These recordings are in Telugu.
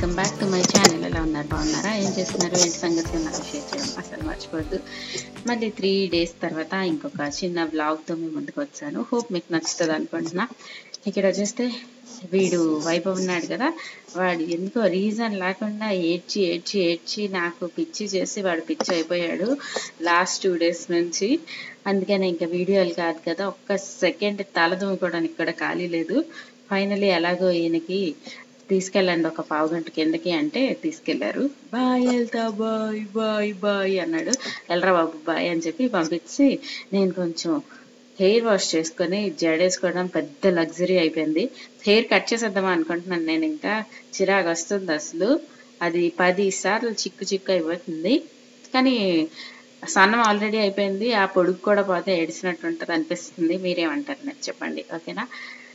welcome back to my channel ఎలా ఉన్నారు బాగున్నారా ఏం చేస్తున్నారు ఏంటి సంగతి నాకు షేర్ చేయడం అసలు మర్చిపోవద్దు మళ్ళీ త్రీ డేస్ తర్వాత ఇంకొక చిన్న వ్లాగ్తో మీ ముందుకు వచ్చాను హోప్ మీకు నచ్చుతుంది అనుకుంటున్నా ఇక్కడ వచ్చేస్తే వీడు వైభవ్ ఉన్నాడు కదా వాడు ఎందుకో రీజన్ లేకుండా ఏడ్చి ఏడ్చి ఏడ్చి నాకు పిచ్చి చేసి వాడు పిచ్చి అయిపోయాడు లాస్ట్ టూ డేస్ నుంచి అందుకనే ఇంకా వీడియోలు కాదు కదా ఒక్క సెకండ్ తలదుమ్ముకోవడానికి కూడా ఖాళీ లేదు ఫైనలీ ఎలాగో ఈయనకి తీసుకెళ్ళండి ఒక పావు గంట కిందకి అంటే తీసుకెళ్లారు బాయ్ వెళ్తా బాయ్ బాయ్ బాయ్ అన్నాడు వెళ్ళరా బాబు బాయ్ అని చెప్పి పంపించి నేను కొంచెం హెయిర్ వాష్ చేసుకొని జడేసుకోవడం పెద్ద లగ్జరీ అయిపోయింది హెయిర్ కట్ చేసేద్దామా అనుకుంటున్నాను నేను ఇంకా చిరాకు వస్తుంది అసలు అది పది సార్లు చిక్కు చిక్కు అయిపోతుంది కానీ సన్నం ఆల్రెడీ అయిపోయింది ఆ పొడుగు కూడా పోతే ఏడిసినట్టు ఉంటుంది అనిపిస్తుంది మీరేమంటారు నాకు చెప్పండి ఓకేనా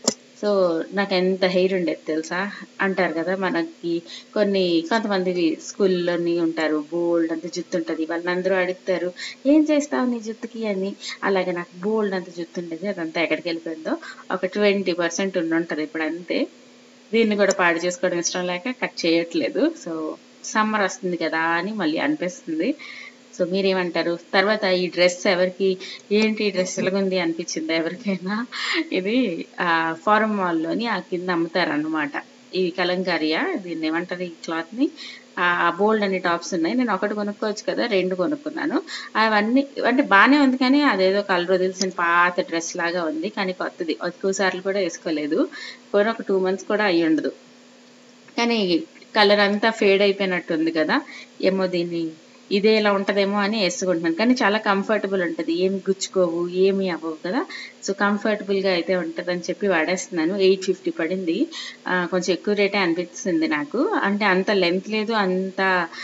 సో నాకు ఎంత హెయిర్ ఉండేది తెలుసా అంటారు కదా మనకి కొన్ని కొంతమంది స్కూల్లోని ఉంటారు బోల్డ్ అంత జుత్తు ఉంటుంది వాళ్ళని అందరూ అడుగుతారు ఏం చేస్తావు నీ జుత్తుకి అని అలాగే నాకు బోల్డ్ అంత జుత్తు ఉండేది అదంతా ఎక్కడికి వెళ్ళిపోయిందో ఒక ట్వంటీ పర్సెంట్ ఉండుంటుంది ఇప్పుడు అంతే దీన్ని కూడా పాడు చేసుకోవడం ఇష్టం లేక కట్ చేయట్లేదు సో సమ్మర్ వస్తుంది కదా అని మళ్ళీ అనిపిస్తుంది సో మీరేమంటారు తర్వాత ఈ డ్రెస్ ఎవరికి ఏంటి ఈ డ్రెస్ ఎలాగుంది అనిపించింది ఎవరికైనా ఇది ఫారం మాల్లోని ఆ కింద అమ్ముతారు అన్నమాట ఈ కలంకారియా దీన్ని ఏమంటారు ఈ క్లాత్ని ఆ బోల్డ్ అనే టాప్స్ ఉన్నాయి నేను ఒకటి కొనుక్కోవచ్చు కదా రెండు కొనుక్కున్నాను అవన్నీ అంటే బాగానే ఉంది కానీ అదేదో కలర్ వదిలిసిన పాత డ్రెస్ లాగా ఉంది కానీ కొత్తది ఎక్కువ సార్లు కూడా వేసుకోలేదు కొని ఒక టూ మంత్స్ కూడా అయ్యి ఉండదు కానీ కలర్ అంతా ఫేడ్ అయిపోయినట్టు ఉంది కదా ఏమో దీన్ని ఇదే ఇలా ఉంటుందేమో అని వేసుకుంటున్నాను కానీ చాలా కంఫర్టబుల్ ఉంటుంది ఏమి గుచ్చుకోవు ఏమి అవ్వవు కదా సో కంఫర్టబుల్గా అయితే ఉంటుంది అని చెప్పి వాడేస్తున్నాను ఎయిట్ ఫిఫ్టీ పడింది కొంచెం ఎక్కువ రేటే అనిపిస్తుంది నాకు అంటే అంత లెంత్ లేదు అంత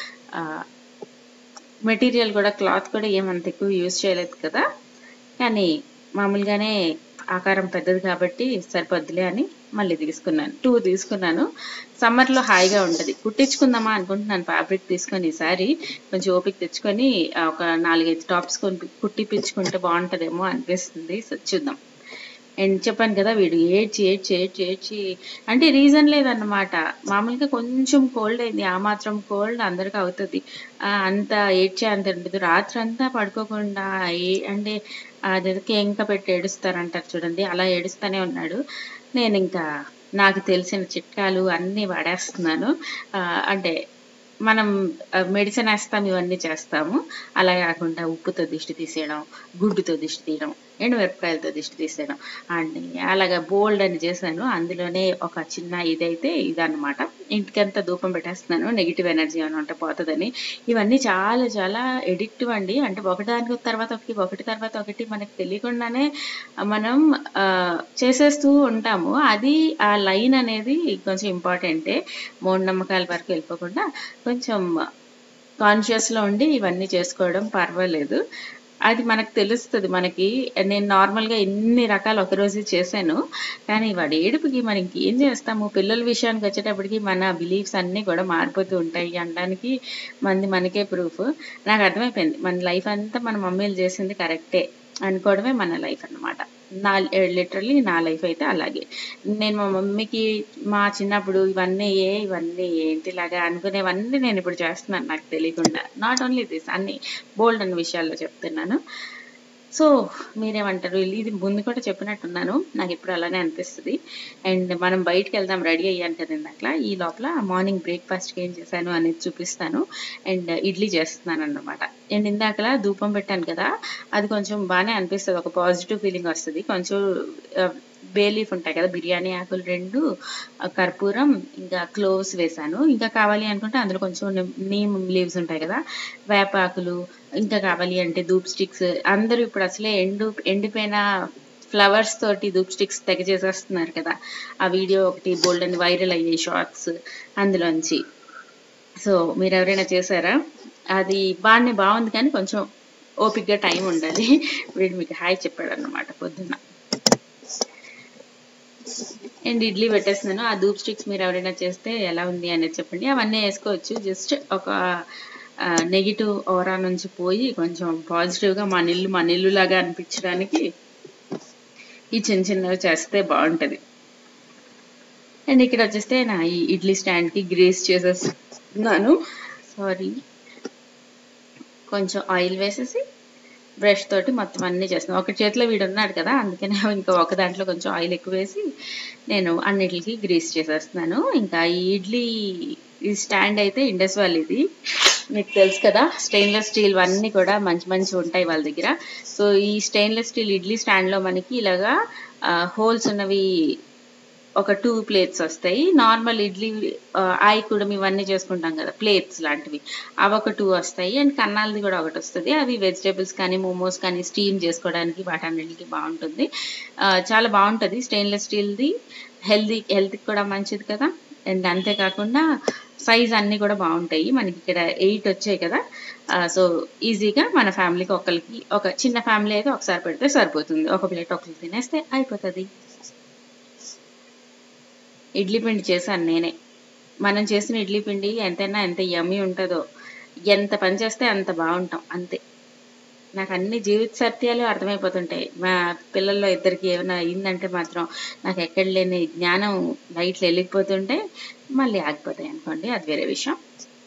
మెటీరియల్ కూడా క్లాత్ కూడా ఏమంత ఎక్కువ యూజ్ చేయలేదు కదా కానీ మామూలుగానే ఆకారం పెద్దది కాబట్టి సరిపోద్దులే అని మళ్ళీ తీసుకున్నాను టూ తీసుకున్నాను సమ్మర్లో హాయిగా ఉంటుంది కుట్టించుకుందామా అనుకుంటున్నాను ఫ్యాబ్రిక్ తీసుకొని ఈసారి కొంచెం ఓపిక తెచ్చుకొని ఒక నాలుగైదు టాప్స్ కొని కుట్టిపించుకుంటే బాగుంటుందేమో అనిపిస్తుంది చూద్దాం అండ్ చెప్పాను కదా వీడు ఏడ్చి ఏడ్చి ఏడ్చి ఏడ్చి అంటే రీజన్ లేదన్నమాట మామూలుగా కొంచెం కోల్డ్ అయింది ఆ మాత్రం కోల్డ్ అందరికీ అవుతుంది అంత ఏడ్చే అంత ఉండదు రాత్రి అంతా పడుకోకుండా ఏ అంటే అదేదో కేంక పెట్టి ఏడుస్తారంటారు చూడండి అలా ఏడుస్తూనే ఉన్నాడు నేను ఇంకా నాకు తెలిసిన చిట్కాలు అన్నీ వాడేస్తున్నాను అంటే మనం మెడిసిన్ వేస్తాం ఇవన్నీ చేస్తాము అలా కాకుండా ఉప్పుతో దిష్టి తీసేయడం గుడ్డుతో దిష్టి తీయడం ఎండుమిరపకాయలతో దిష్టి తీసేయడం అండ్ అలాగా బోల్డ్ అని చేశాను అందులోనే ఒక చిన్న ఇదైతే ఇదన్నమాట ఇంటికంతా ధూపం పెట్టేస్తున్నాను నెగిటివ్ ఎనర్జీ అని ఉంటే పోతుందని ఇవన్నీ చాలా చాలా ఎడిక్టివ్ అండి అంటే ఒకదానికి తర్వాత ఒకటి ఒకటి తర్వాత ఒకటి మనకు తెలియకుండానే మనం చేసేస్తూ ఉంటాము అది ఆ లైన్ అనేది కొంచెం ఇంపార్టెంటే మూఢనమ్మకాల వరకు వెళ్ళిపోకుండా కొంచెం కాన్షియస్లో ఉండి ఇవన్నీ చేసుకోవడం పర్వాలేదు అది మనకు తెలుస్తుంది మనకి నేను నార్మల్గా ఎన్ని రకాలు ఒకరోజు చేశాను కానీ వాడి ఏడుపుకి మనం ఇంకేం చేస్తాము పిల్లల విషయానికి వచ్చేటప్పటికి మన బిలీఫ్స్ అన్నీ కూడా మారిపోతూ ఉంటాయి అనడానికి మంది మనకే ప్రూఫ్ నాకు అర్థమైపోయింది మన లైఫ్ అంతా మన మమ్మీలు చేసింది కరెక్టే అనుకోవడమే మన లైఫ్ అనమాట నా లిటరల్లీ నా లైఫ్ అయితే అలాగే నేను మా మమ్మీకి మా చిన్నప్పుడు ఇవన్నీ ఏ ఇవన్నీ ఏంటిలాగా అనుకునేవన్నీ నేను ఇప్పుడు చేస్తున్నాను నాకు తెలియకుండా నాట్ ఓన్లీ దిస్ అన్ని బోల్డ్ అన్న విషయాల్లో చెప్తున్నాను సో మీరేమంటారు ఇది ముందు కూడా చెప్పినట్టున్నాను నాకు ఇప్పుడు అలానే అనిపిస్తుంది అండ్ మనం బయటకు వెళ్దాం రెడీ అయ్యాను కదా ఇందాక ఈ లోపల మార్నింగ్ బ్రేక్ఫాస్ట్కి ఏం చేశాను అనేది చూపిస్తాను అండ్ ఇడ్లీ చేస్తున్నాను అన్నమాట అండ్ ఇందాకలా ధూపం పెట్టాను కదా అది కొంచెం బాగానే అనిపిస్తుంది ఒక పాజిటివ్ ఫీలింగ్ వస్తుంది కొంచెం బే లీఫ్ ఉంటాయి కదా బిర్యానీ ఆకులు రెండు కర్పూరం ఇంకా క్లోవ్స్ వేసాను ఇంకా కావాలి అనుకుంటే అందులో కొంచెం నీమ్ లీవ్స్ ఉంటాయి కదా వేపాకులు ఇంకా కావాలి అంటే ధూప్ స్టిక్స్ అందరూ ఇప్పుడు అసలే ఎండు ఎండిపోయిన ఫ్లవర్స్ తోటి ధూప్ స్టిక్స్ తెగ చేసేస్తున్నారు కదా ఆ వీడియో ఒకటి బోల్డ్ అని వైరల్ అయ్యే షార్ట్స్ అందులోంచి సో మీరు ఎవరైనా చేశారా అది బాగానే బాగుంది కానీ కొంచెం ఓపిక్గా టైం ఉండాలి వీడు మీకు హాయ్ చెప్పాడు అన్నమాట పొద్దున్న అండ్ ఇడ్లీ పెట్టేస్తున్నాను ఆ ధూప్ స్టిక్స్ మీరు ఎవరైనా చేస్తే ఎలా ఉంది అనేది చెప్పండి అవన్నీ వేసుకోవచ్చు జస్ట్ ఒక నెగిటివ్ ఓరా నుంచి పోయి కొంచెం పాజిటివ్గా మా నిల్లు మా నిల్లు లాగా అనిపించడానికి ఈ చిన్న చిన్నవి చేస్తే బాగుంటుంది అండ్ ఇక్కడ వచ్చేస్తే నా ఈ ఇడ్లీ స్టాండ్కి గ్రేస్ చేసేస్తున్నాను సారీ కొంచెం ఆయిల్ వేసేసి బ్రష్ తోటి మొత్తం అన్నీ చేస్తున్నాను ఒక చేతిలో వీడు ఉన్నాడు కదా అందుకనే ఇంకా ఒక దాంట్లో కొంచెం ఆయిల్ ఎక్కువ వేసి నేను అన్నిటికి గ్రీస్ చేసేస్తున్నాను ఇంకా ఈ ఇడ్లీ ఈ స్టాండ్ అయితే ఇండస్ ఇది మీకు తెలుసు కదా స్టెయిన్లెస్ స్టీల్ అన్నీ కూడా మంచి మంచి ఉంటాయి వాళ్ళ దగ్గర సో ఈ స్టెయిన్లెస్ స్టీల్ ఇడ్లీ స్టాండ్లో మనకి ఇలాగా హోల్స్ ఉన్నవి ఒక టూ ప్లేట్స్ వస్తాయి నార్మల్ ఇడ్లీ ఆయికూడం ఇవన్నీ చేసుకుంటాం కదా ప్లేట్స్ లాంటివి అవి ఒక టూ వస్తాయి అండ్ కన్నాలది కూడా ఒకటి వస్తుంది అవి వెజిటేబుల్స్ కానీ మోమోస్ కానీ స్టీమ్ చేసుకోవడానికి వాటన్నిటికి బాగుంటుంది ఆ, చాలా బాగుంటుంది స్టెయిన్లెస్ స్టీల్ది హెల్దీ హెల్త్కి కూడా మంచిది కదా అండ్ అంతేకాకుండా సైజ్ అన్నీ కూడా బాగుంటాయి మనకి ఇక్కడ ఎయిట్ వచ్చాయి కదా సో ఈజీగా మన ఫ్యామిలీకి ఒకరికి ఒక చిన్న ఫ్యామిలీ అయితే ఒకసారి పెడితే సరిపోతుంది ఒక ప్లేట్ ఒకరికి తినేస్తే అయిపోతుంది ఇడ్లీ పిండి చేశాను నేనే మనం చేసిన ఇడ్లీ పిండి ఎంతైనా ఎంత యమ్మీ ఉంటుందో ఎంత పని చేస్తే అంత బాగుంటాం అంతే నాకు అన్ని జీవిత సత్యాలు అర్థమైపోతుంటాయి మా పిల్లల్లో ఇద్దరికి ఏమైనా అయిందంటే మాత్రం నాకు ఎక్కడ లేని జ్ఞానం లైట్లు వెళ్ళిపోతుంటే మళ్ళీ ఆగిపోతాయి అనుకోండి అది వేరే విషయం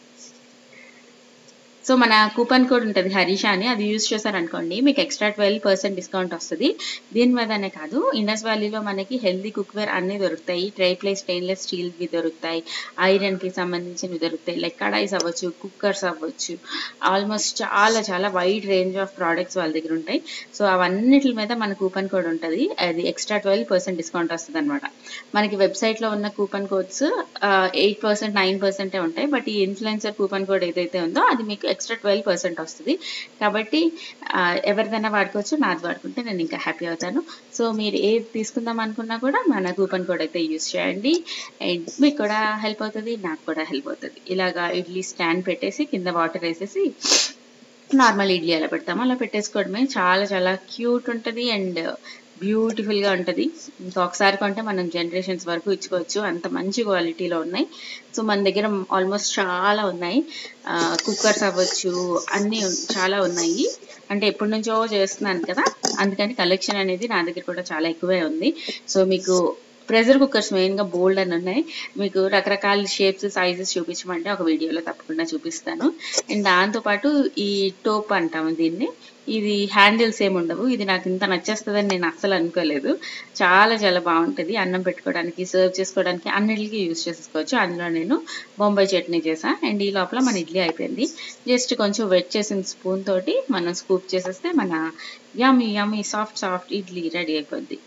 సో మన కూపన్ కోడ్ ఉంటుంది హరీష అని అది యూజ్ చేశారనుకోండి మీకు ఎక్స్ట్రా ట్వెల్వ్ పర్సెంట్ డిస్కౌంట్ వస్తుంది దీని మీదనే కాదు ఇండస్ వ్యాలీలో మనకి హెల్దీ కుక్వేర్ అన్నీ దొరుకుతాయి ట్రై ప్లే స్టెయిన్లెస్ స్టీల్వి దొరుకుతాయి ఐరన్కి సంబంధించినవి దొరుకుతాయి లైక్ కడాయిస్ అవ్వచ్చు కుక్కర్స్ అవ్వచ్చు ఆల్మోస్ట్ చాలా చాలా వైడ్ రేంజ్ ఆఫ్ ప్రోడక్ట్స్ వాళ్ళ దగ్గర ఉంటాయి సో అవన్నిటి మీద మన కూపన్ కోడ్ ఉంటుంది అది ఎక్స్ట్రా ట్వెల్వ్ పర్సెంట్ డిస్కౌంట్ వస్తుంది అనమాట మనకి వెబ్సైట్లో ఉన్న coupon codes eight percent nine పర్సెంటే ఉంటాయి బట్ ఈ ఇన్ఫ్లుయెన్సర్ కూపన్ కోడ్ ఏదైతే ఉందో అది మీకు ఎక్స్ట్రా ట్వెల్వ్ పర్సెంట్ వస్తుంది కాబట్టి ఆ, ఎవరిదైనా వాడుకోవచ్చు నాది వాడుకుంటే నేను ఇంకా హ్యాపీ అవుతాను సో మీరు ఏది తీసుకుందాం అనుకున్నా కూడా మన కూపన్ కోడ్ అయితే యూస్ చేయండి అండ్ మీకు కూడా హెల్ప్ అవుతుంది నాకు కూడా హెల్ప్ అవుతుంది ఇలాగా ఇడ్లీ స్టాండ్ పెట్టేసి కింద వాటర్ వేసేసి నార్మల్ ఇడ్లీ అలా పెడతాము అలా పెట్టేసుకోవడమే చాలా చాలా క్యూట్ ఉంటుంది అండ్ బ్యూటిఫుల్గా ఉంటుంది ఇంకా ఒకసారి కొంటే మనం జనరేషన్స్ వరకు ఇచ్చుకోవచ్చు అంత మంచి క్వాలిటీలో ఉన్నాయి సో మన దగ్గర ఆల్మోస్ట్ చాలా ఉన్నాయి కుక్కర్స్ అవ్వచ్చు అన్నీ ఉన్- చాలా ఉన్నాయి అంటే ఎప్పటి నుంచో చేస్తున్నాను కదా అందుకని కలెక్షన్ అనేది నా దగ్గర కూడా చాలా ఎక్కువే ఉంది సో మీకు ప్రెషర్ కుక్కర్స్ మెయిన్గా బోల్డ్ అని ఉన్నాయి మీకు రకరకాల షేప్స్ సైజెస్ చూపించమంటే ఒక వీడియోలో తప్పకుండా చూపిస్తాను అండ్ దాంతోపాటు ఈ టోప్ అంటాము దీన్ని ఇది హ్యాండిల్స్ ఏమి ఉండవు ఇది నాకు ఇంత నచ్చేస్తుందని నేను అస్సలు అనుకోలేదు చాలా చాలా బాగుంటుంది అన్నం పెట్టుకోవడానికి సర్వ్ చేసుకోవడానికి అన్నిటికీ యూజ్ చేసుకోవచ్చు అందులో నేను బొంబాయి చట్నీ చేసా అండ్ ఈ లోపల మన ఇడ్లీ అయిపోయింది జస్ట్ కొంచెం వెట్ చేసిన స్పూన్ తోటి మనం స్కూప్ చేసేస్తే మన yummy yummy soft soft idli ready అయిపోద్ది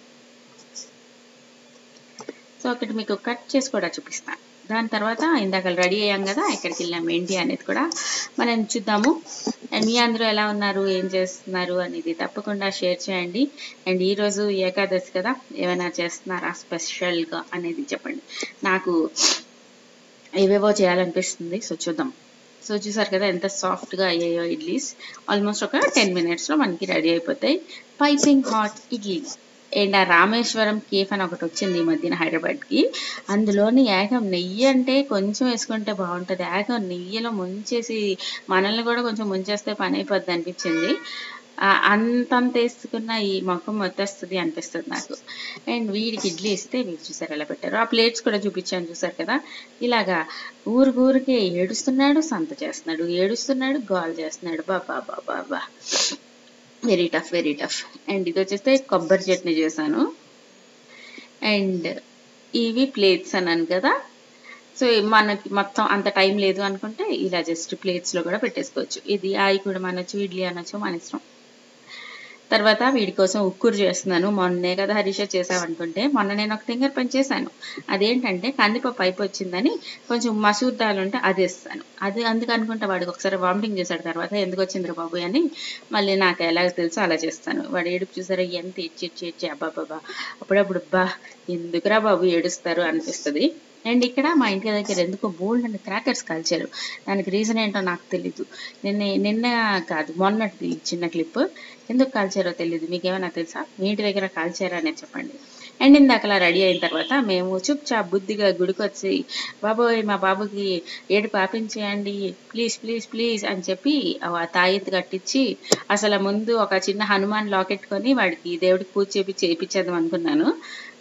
సో ఒకటి మీకు కట్ చేసి కూడా చూపిస్తాను దాని తర్వాత ఇందాక రెడీ అయ్యాం కదా ఎక్కడికి వెళ్ళాం ఏంటి అనేది కూడా మనం చూద్దాము అండ్ మీ అందరూ ఎలా ఉన్నారు ఏం చేస్తున్నారు అనేది తప్పకుండా షేర్ చేయండి అండ్ ఈరోజు ఏకాదశి కదా ఏమైనా చేస్తున్నారా స్పెషల్గా అనేది చెప్పండి నాకు ఏవేవో చేయాలనిపిస్తుంది సో చూద్దాం సో చూసారు కదా ఎంత సాఫ్ట్గా అయ్యాయో ఇడ్లీస్ ఆల్మోస్ట్ ఒక టెన్ మినిట్స్లో మనకి రెడీ అయిపోతాయి పైపింగ్ హాట్ ఇడ్లీ అండ్ ఆ రామేశ్వరం కేఫ్ అని ఒకటి వచ్చింది ఈ మధ్యన హైదరాబాద్కి అందులోని ఏకం నెయ్యి అంటే కొంచెం వేసుకుంటే బాగుంటుంది ఏకం నెయ్యిలో ముంచేసి మనల్ని కూడా కొంచెం ముంచేస్తే పని అయిపోద్ది అనిపించింది ఆ, అంతంత వేసుకున్న ఈ మొక్కం వచ్చేస్తుంది అనిపిస్తుంది నాకు అండ్ వీడికి ఇడ్లీ ఇస్తే వీడు చూసారు ఎలా పెట్టారు ఆ ప్లేట్స్ కూడా చూపించాను చూసారు కదా ఇలాగా ఊరికి ఊరికే ఏడుస్తున్నాడు సంత చేస్తున్నాడు ఏడుస్తున్నాడు గోల్ చేస్తున్నాడు బాబా బాబా బాబా very tough very tough and ఇది వచ్చేస్తే కొబ్బరి చట్నీ చేశాను అండ్ ఇవి ప్లేట్స్ అన్నాను కదా సో మనకి మొత్తం అంత టైం లేదు అనుకుంటే ఇలా జస్ట్ ప్లేట్స్లో కూడా పెట్టేసుకోవచ్చు ఇది ఆయి కూడా అనొచ్చు ఇడ్లీ అనొచ్చు మన ఇష్టం తర్వాత వీడి కోసం ఉక్కురు చేస్తున్నాను మొన్నే కదా హరీష చేసావనుకుంటే మొన్న నేను ఒక ఫింగర్ పని చేశాను అదేంటంటే కందిపప్పు పైపు వచ్చిందని కొంచెం మసూర్ దాల్ ఉంటే అది వేస్తాను అది అందుకు అనుకుంటే వాడికి ఒకసారి వామిటింగ్ చేశాడు తర్వాత ఎందుకు వచ్చిందిరా బాబు అని మళ్ళీ నాకు ఎలాగ తెలుసో అలా చేస్తాను వాడు ఏడుపు చూసారా ఎంత ఇచ్చి ఇచ్చి ఇచ్చి అబ్బా బాబా అప్పుడప్పుడు బా ఎందుకురా బాబు ఏడుస్తారు అనిపిస్తుంది అండ్ ఇక్కడ మా ఇంటి దగ్గర ఎందుకో బోల్డ్ అండ్ క్రాకర్స్ కాల్చారు దానికి రీజన్ ఏంటో నాకు తెలీదు నిన్న నిన్న కాదు మొన్నటి చిన్న క్లిప్ ఎందుకు కాల్చారో తెలియదు మీకేమైనా తెలుసా మీ ఇంటి దగ్గర కాల్చారా అనేది చెప్పండి అండ్ ఇందాకలా రెడీ అయిన తర్వాత మేము చుప్ చాప్ బుద్ధిగా గుడికొచ్చి బాబోయ్ మా బాబుకి ఏడు పాపించేయండి ప్లీజ్ ప్లీజ్ ప్లీజ్ అని చెప్పి ఆ తాయెత్తు కట్టించి అసలు ముందు ఒక చిన్న హనుమాన్ లాకెట్ కొని వాడికి దేవుడికి పూజ చేపించి చేయించేద్దాం అనుకున్నాను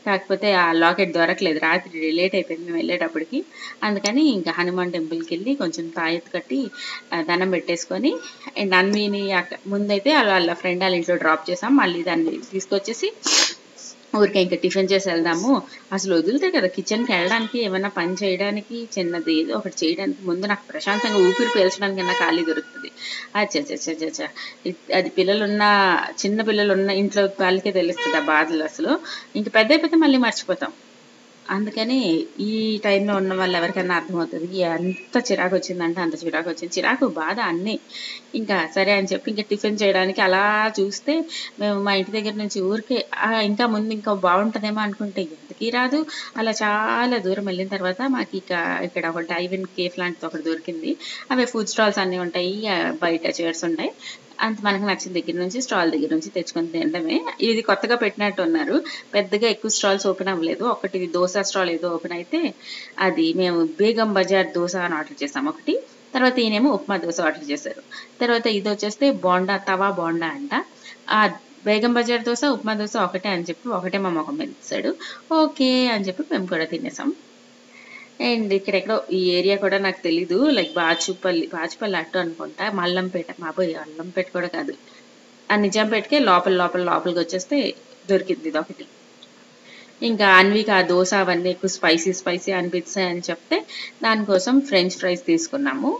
కాకపోతే ఆ లాకెట్ దొరకలేదు రాత్రి లేట్ అయిపోయింది మేము వెళ్ళేటప్పటికి అందుకని ఇంకా హనుమాన్ టెంపుల్కి వెళ్ళి కొంచెం తాయెత్తు కట్టి ఆ, దండం పెట్టేసుకొని అండ్ అన్విని అక్క ముందైతే వాళ్ళ వాళ్ళ ఫ్రెండ్ వాళ్ళ ఇంట్లో డ్రాప్ చేసాం మళ్ళీ దాన్ని తీసుకొచ్చేసి ఊరికే ఇంకా టిఫిన్ చేసి వెళ్దాము అసలు వదులుతాయి కదా కిచెన్కి వెళ్ళడానికి ఏమైనా పని చేయడానికి చిన్నది ఏదో ఒకటి చేయడానికి ముందు నాకు ప్రశాంతంగా ఊపిరి పీల్చడానికి నా ఖాళీ దొరుకుతుంది అచ్చా అది పిల్లలు ఉన్న చిన్న పిల్లలు ఉన్న ఇంట్లో వాళ్ళకే తెలుస్తుంది ఆ బాధలు అసలు ఇంక పెద్ద అయిపోతే మళ్ళీ మర్చిపోతాం అందుకని ఈ టైంలో ఉన్న వాళ్ళు ఎవరికైనా అర్థమవుతుంది ఎంత చిరాకు వచ్చిందంటే అంత చిరాకు వచ్చింది చిరాకు బాధ అన్నీ ఇంకా సరే అని చెప్పి ఇంకా టిఫిన్ చేయడానికి అలా చూస్తే మేము మా ఇంటి దగ్గర నుంచి ఊరికే "ఆ, ఇంకా ముందు ఇంకా బాగుంటుందేమో అనుకుంటే ఎంతకీ రాదు అలా చాలా దూరం వెళ్ళిన తర్వాత మాకు ఇక ఇక్కడ ఒక డైవిన్ కేఫ్ లాంటిది ఒకటి దొరికింది అవి ఫుడ్ స్టాల్స్ అన్నీ ఉంటాయి ఆ, బయట చైర్స్ ఉంటాయి అంత మనకు నచ్చిన దగ్గర నుంచి స్టాల్ దగ్గర నుంచి తెచ్చుకొని తినడమే ఇది కొత్తగా పెట్టినట్టు ఉన్నారు పెద్దగా ఎక్కువ స్టాల్స్ ఓపెన్ అవ్వలేదు ఒకటి దోశ స్టాల్ ఏదో ఓపెన్ అయితే అది మేము బేగం బజార్ దోశ అని ఆర్డర్ చేసాం ఒకటి తర్వాత ఈయనేమో ఉప్మా దోశ ఆర్డర్ చేశారు తర్వాత ఇది వచ్చేస్తే బోండా తవా బోండా అంట ఆ బేగం బజార్ దోశ ఉప్మా దోశ ఒకటే అని చెప్పి ఒకటే మా మొఖం మీద ఇచ్చాడు ఓకే అని చెప్పి మేము కూడా తినేసాం అండ్ ఇక్కడెక్కడో ఈ ఏరియా కూడా నాకు తెలీదు లైక్ బాచుపల్లి బాచుపల్లి అట్టు అనుకుంటా మల్లంపేట మా పోయి అల్లంపేట కూడా కాదు ఆ నిజాంపేటకే లోపల లోపల లోపలికి వచ్చేస్తే దొరికింది ఇది ఒకటి ఇంకా అన్వికి ఆ దోశ అవన్నీ ఎక్కువ స్పైసీ స్పైసీ అనిపిస్తాయి అని చెప్తే దానికోసం ఫ్రెంచ్ ఫ్రైస్ తీసుకున్నాము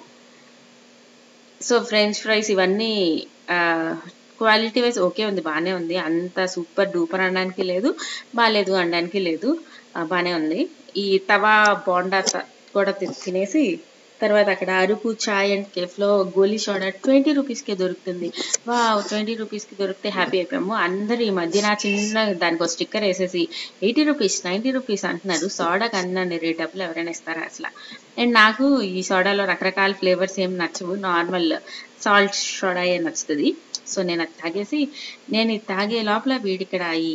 సో ఫ్రెంచ్ ఫ్రైస్ ఇవన్నీ క్వాలిటీ వైజ్ ఓకే ఉంది బాగానే ఉంది అంత సూపర్ డూపర్ అనడానికి లేదు బాగాలేదు అనడానికి లేదు ఆ, బాగానే ఉంది ఈ తవా బోండా త- కూడా తి- తినేసి తర్వాత అక్కడ అరుకు చాయ్ అండ్ కేఫ్లో గోలీ సోడా ట్వంటీ రూపీస్కే దొరుకుతుంది వా ట్వంటీ రూపీస్కి దొరికితే హ్యాపీ అయిపోయాము అందరూ ఈ మధ్యన చిన్న దానికి ఒక స్టిక్కర్ వేసేసి ఎయిటీ రూపీస్ నైంటీ రూపీస్ అంటున్నారు సోడాకి అన్న రేట్ డబ్బులు ఎవరైనా ఇస్తారా అసలు అండ్ నాకు ఈ సోడాలో రకరకాల ఫ్లేవర్స్ ఏం నచ్చవు నార్మల్ సాల్ట్ సోడాయే నచ్చుతుంది సో నేను అది తాగేసి నేను ఇది తాగే లోపల వీడిక్కడ ఈ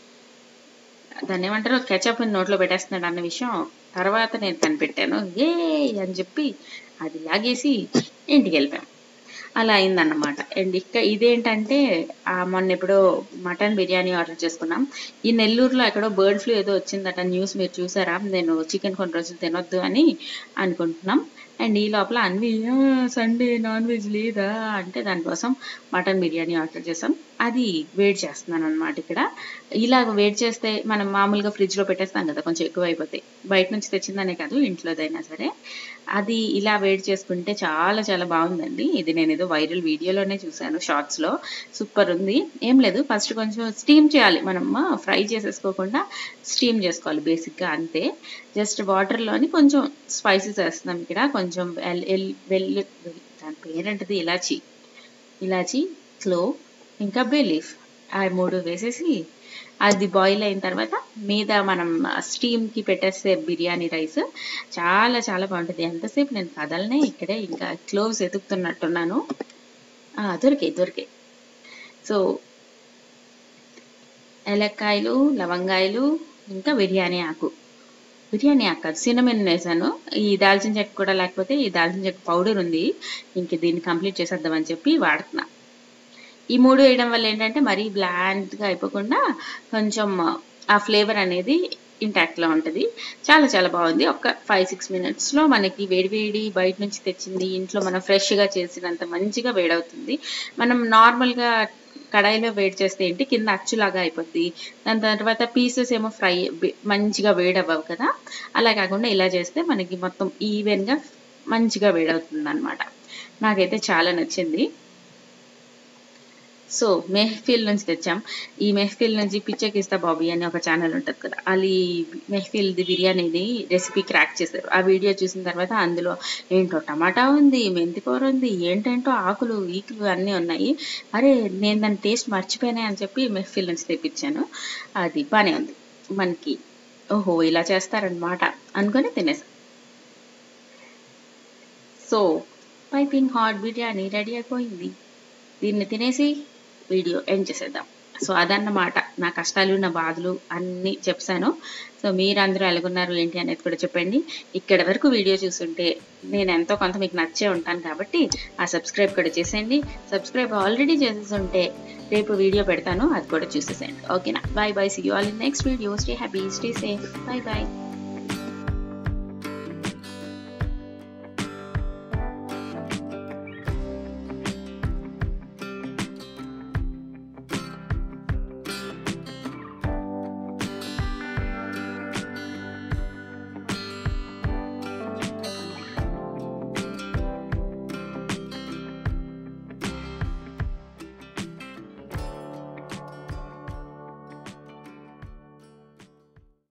దాన్ని ఏమంటారు కెచప్ నోట్లో పెట్టేస్తున్నాడు అన్న విషయం తర్వాత నేను కనిపెట్టాను ఏ అని చెప్పి అది లాగేసి ఇంటికి వెళ్ళిపోయాం అలా అయిందన్నమాట అండ్ ఇక్క ఇదేంటంటే ఆ మొన్న ఎప్పుడో మటన్ బిర్యానీ ఆర్డర్ చేసుకున్నాం ఈ నెల్లూరులో ఎక్కడో బర్డ్ ఫ్లూ ఏదో వచ్చిందట న్యూస్ మీరు చూసారా నేను చికెన్ కొన్ని రోజులు తినొద్దు అని అనుకుంటున్నాం అండ్ ఈ లోపల అన్వి సండే నాన్ వెజ్ లేదా అంటే దానికోసం మటన్ బిర్యానీ ఆర్డర్ చేసాం అది వేడి చేస్తున్నాను అనమాట ఇక్కడ ఇలా వేడి చేస్తే మనం మామూలుగా ఫ్రిడ్జ్లో పెట్టేస్తాం కదా కొంచెం ఎక్కువ అయిపోతాయి బయట నుంచి తెచ్చిందనే కాదు ఇంట్లోదైనా సరే అది ఇలా వేడి చేసుకుంటే చాలా చాలా బాగుందండి ఇది నేను ఏదో వైరల్ వీడియోలోనే చూశాను షార్ట్స్లో సూపర్ ఉంది ఏం లేదు ఫస్ట్ కొంచెం స్టీమ్ చేయాలి మనం ఫ్రై చేసేసుకోకుండా స్టీమ్ చేసుకోవాలి బేసిక్గా అంతే జస్ట్ వాటర్లోని కొంచెం స్పైసెస్ వేస్తున్నాం ఇక్కడ కొంచెం వెల్ ఎల్ వెల్లు దాని పేరేంటిది ఇలాచి ఇలాచి క్లో ఇంకా బే లీఫ్ ఆ మూడు వేసేసి అది బాయిల్ అయిన తర్వాత మీద మనం స్టీమ్కి పెట్టేస్తే బిర్యానీ రైస్ చాలా చాలా బాగుంటుంది ఎంతసేపు నేను కదలనే ఇక్కడే ఇంకా క్లోవ్స్ ఎతుకుతున్నట్టున్నాను ఆ, దొరికాయి దొరికాయి సో ఏలక్కాయలు లవంగాయలు ఇంకా బిర్యానీ ఆకు బిర్యానీ ఆకు కాదు సినమెన్ వేసాను ఈ దాల్చిన చెక్క కూడా లేకపోతే ఈ దాల్చిన చెక్క పౌడర్ ఉంది ఇంక దీన్ని కంప్లీట్ చేసేద్దామని చెప్పి వాడుతున్నా ఈ మూడు వేయడం వల్ల ఏంటంటే మరీ బ్లాండ్గా అయిపోకుండా కొంచెం ఆ ఫ్లేవర్ అనేది ఇంటాక్ట్లో ఉంటుంది చాలా చాలా బాగుంది ఒక ఫైవ్ సిక్స్ మినిట్స్లో మనకి వేడివేడి బయట నుంచి తెచ్చింది ఇంట్లో మనం ఫ్రెష్గా చేసినంత మంచిగా వేడవుతుంది మనం నార్మల్గా కడాయిలో వేడి చేస్తే ఏంటి కింద అచ్చులాగా అయిపోద్ది దాని తర్వాత పీసెస్ ఏమో ఫ్రై మంచిగా వేడవ్వవు కదా అలా కాకుండా ఇలా చేస్తే మనకి మొత్తం ఈవెన్గా మంచిగా వేడవుతుంది అనమాట నాకైతే చాలా నచ్చింది సో మెహఫిల్ నుంచి తెచ్చాం ఈ మెహఫిల్ నుంచి పిచ్చకిస్తా బాబీ అని ఒక ఛానల్ ఉంటుంది కదా అది మెహఫిల్ది బిర్యానీది రెసిపీ క్రాక్ చేశారు ఆ వీడియో చూసిన తర్వాత అందులో ఏంటో టమాటా ఉంది మెంతికూర ఉంది ఏంటేంటో ఆకులు ఈకులు అన్నీ ఉన్నాయి అరే నేను దాని టేస్ట్ మర్చిపోయానే అని చెప్పి మెహఫిల్ నుంచి తెప్పించాను అది బాగానే ఉంది మనకి ఓహో ఇలా చేస్తారనమాట అనుకొని తినేసాం so piping hot biryani ready అయిపోయింది దీన్ని తినేసి వీడియో ఎండ్ చేసేద్దాం సో అదన్నమాట నా కష్టాలు నా బాధలు అన్నీ చెప్పాను సో మీరందరూ ఎలాగున్నారు ఏంటి అనేది కూడా చెప్పండి ఇక్కడ వరకు వీడియో చూస్తుంటే నేను ఎంతో కొంత మీకు నచ్చే ఉంటాను కాబట్టి ఆ సబ్స్క్రైబ్ కూడా చేసేయండి సబ్స్క్రైబ్ ఆల్రెడీ చేసేసి రేపు వీడియో పెడతాను అది కూడా చూసేసేయండి ఓకేనా bye bye see you all in next video stay happy stay safe bye bye